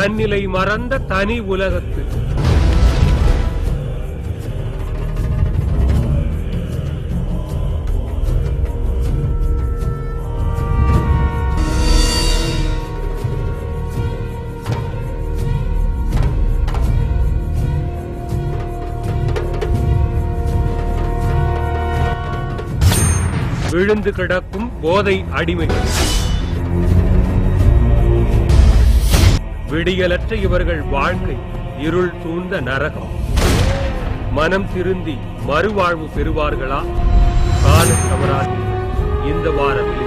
தன்னிலை மறந்த தனி உலகத்து விழுந்து கிடக்கும் போதை அடிமைகள் விடியலற்ற இவர்கள் வாழ்க்கை இருள் சூழ்ந்த நரகம் மனம் திருந்தி மறுவாழ்வு பெறுவார்களா கால தவறாது இந்த வார வெளி